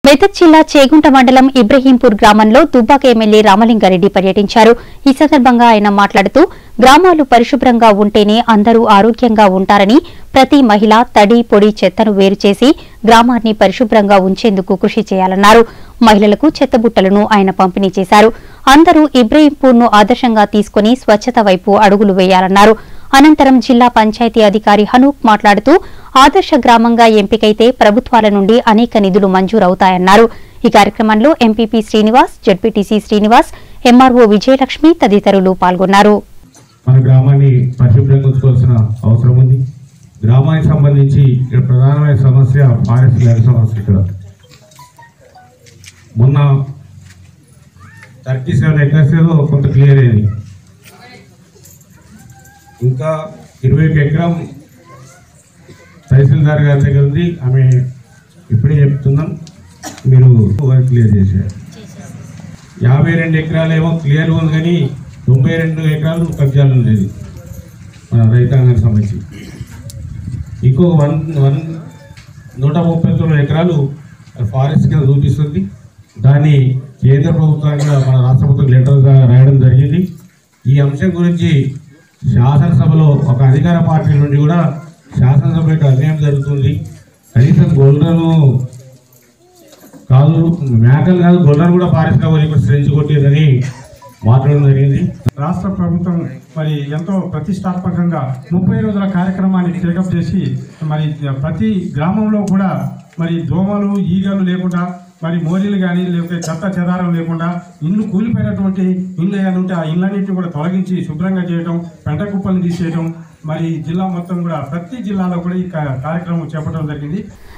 మెదక్ జిల్లా చేగుంట మండలం ఇబ్రహీంపూర్ గ్రామంలో దుబ్బాక ఎమ్మెల్యే రామలింగారెడ్డి పర్యటించారు ఈ సందర్భంగా ఆయన మాట్లాడుతూ గ్రామాలు పరిశుభ్రంగా ఉంటేనే అందరూ ఆరోగ్యంగా ఉంటారని ప్రతి మహిళ తడి పొడి చెత్తను వేరు చేసి గ్రామాన్ని పరిశుభ్రంగా ఉంచేందుకు కృషి చేయాలన్నారు మహిళలకు చెత్తబుట్టలను ఆయన పంపిణీ చేశారు అందరూ ఇబ్రహీంపూర్ను ఆదర్శంగా తీసుకుని స్వచ్ఛత వైపు అడుగులు వేయాలన్నారు అనంతరం జిల్లా పంచాయతీ అధికారి హనూక్ మాట్లాడుతూ ఆదర్శ గ్రామంగా ఎంపికైతే ప్రభుత్వాల నుండి అనేక నిధులు మంజూరవుతాయన్నారు ఈ కార్యక్రమంలో MPP Srinivas ZPTC Srinivas MRO Vijayalakshmi తదితరులు పాల్గొన్నారు మన గ్రామాన్ని పరిశుభ్రంగా ఉంచుకోవాల్సిన అవసరం ఉంది గ్రామానికి సంబంధించి ఇక్కడ ప్రధానమైన సమస్య ఫారెస్ట్ ల్యాండ్ సమస్య ఇక్కడ మొన్న థర్టీ సెవెన్ ఎకర్స్ ఏదో కొంత క్లియర్ అయింది ఇంకా ఇరవై ఒక ఎకరం తహసీల్దార్ గారి దగ్గర ఉంది ఆమె ఇప్పుడే చెప్తున్నాం మీరు వర్క్ క్లియర్ చేశారు యాభై రెండు ఎకరాలేమో క్లియర్ ఉంది కానీ తొంభై రెండు ఎకరాలు కబ్జాలు ఉండేది మన రైతాంగానికి సంబంధించి ఇంకో వన్ వన్ నూట ముప్పై తొమ్మిది ఎకరాలు ఫారెస్ట్ కింద చూపిస్తుంది దాన్ని కేంద్ర ప్రభుత్వానికి మన రాష్ట్ర ప్రభుత్వం లెటర్గా రాయడం జరిగింది ఈ అంశం గురించి శాసనసభలో ఒక అధికార పార్టీ నుండి కూడా శాసనసభ యొక్క అన్యాయం జరుగుతుంది కనీసం గొల్లను కాదు మేకలు కాదు గొర్రెలు కూడా ఫారెస్ట్ కవర్ ఇక్కడ స్ట్రెంచ్ కొట్టేదని మాట్లాడడం జరిగింది రాష్ట్ర ప్రభుత్వం మరి ఎంతో ప్రతిష్టాత్మకంగా ముప్పై రోజుల కార్యక్రమాన్ని టేకప్ చేసి మరి ప్రతి గ్రామంలో కూడా మరి దోమలు ఈగలు లేకుండా మరి మోరీలు కానీ లేకపోతే చెత్త చెదారం లేకుండా ఇల్లు కూలిపోయినటువంటి ఇల్లు ఏమైనా ఉంటే ఆ ఇళ్ళన్నింటినీ కూడా తొలగించి శుభ్రంగా చేయడం పెంట కుప్పలను తీసేయడం మరి జిల్లా మొత్తం కూడా ప్రతి జిల్లాలో కూడా ఈ కా- కార్యక్రమం చేపట్టడం జరిగింది